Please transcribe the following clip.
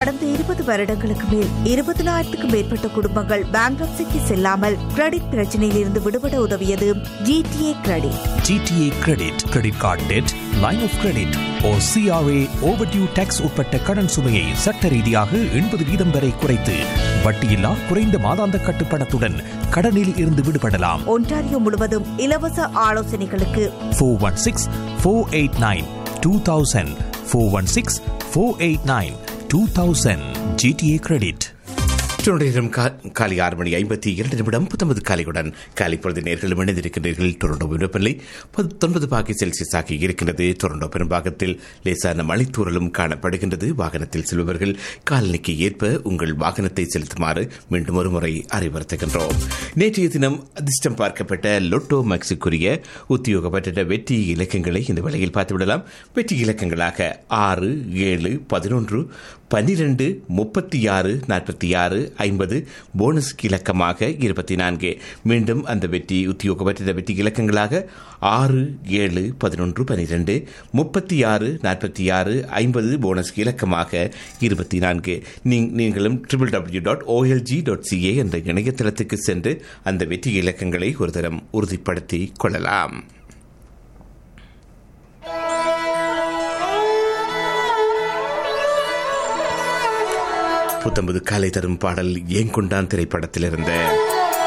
கடந்த இருபது வருடங்களுக்கு மேல் இருபதினாயிரத்துக்கும் மேற்பட்ட குடும்பங்கள் பேங்க்ரப்சிக்கு செல்லாமல் கிரெடிட் பிரச்சனையில் இருந்து விடுபட உதவியது GTA credit GTA credit credit card debt line of credit ஓ சிஆர்ஏ ஓவர்டியூ டேக்ஸ் உட்பட்ட கடன் சுமையை சட்ட ரீதியாக எண்பது வீதம் வரை குறைத்து வட்டியில்லா குறைந்த மாதாந்த கட்டுப்பணத்துடன் கடனில் இருந்து விடுபடலாம் ஒன்டாரியோ முழுவதும் இலவச ஆலோசனைகளுக்கு four one six four eight nine two thousand four one six four eight nine two thousand GTA credit Toronto நேரம் கா- காலை ஆறு மணி ஐம்பத்தி இரண்டு நிமிடம் பத்தொன்பது காலையுடன் காலை பொழுது நேர்களும் இணைந்திருக்கின்றீர்கள் டொரண்டோ வெப்பநிலை பத்தொன்பது பாகை செல்சியஸ் ஆகி இருக்கின்றது டொரண்டோ பெரும்பாகத்தில் லேசான மழைத்தூரலும் காணப்படுகின்றது வாகனத்தில் செல்பவர்கள் காலனிக்கு ஏற்ப உங்கள் வாகனத்தை செலுத்துமாறு மீண்டும் ஒரு முறை அறிவுறுத்துகின்றோம் நேற்றைய தினம் அதிர்ஷ்டம் பார்க்கப்பட்ட லொட்டோ மேக்ஸுக்குரிய உத்தியோகப்பட்ட வெற்றி இலக்கங்களை இந்த வேளையில் பார்த்துவிடலாம் வெற்றி இலக்கங்களாக ஆறு ஏழு பதினொன்று பன்னிரண்டு முப்பத்தி ஆறு நாற்பத்தி ஆறு ஐம்பது போனஸ் இலக்கமாக இருபத்தி நான்கு மீண்டும் அந்த வெற்றி உத்தியோகப்பட்ட வெற்றி இலக்கங்களாக ஆறு ஏழு பதினொன்று பன்னிரண்டு முப்பத்தி ஆறு நாற்பத்தி ஆறு ஐம்பது போனஸ் இலக்கமாக இருபத்தி நான்கு நீ- நீங்களும் triple W dot OLG dot CA என்ற இணையதளத்துக்கு சென்று அந்த வெற்றி இலக்கங்களை ஒரு தரம் உறுதிப்படுத்திக் கொள்ளலாம் புத்தம்பது காலை தரும் பாடல் ஏன் கொண்டான் திரைப்படத்திலிருந்து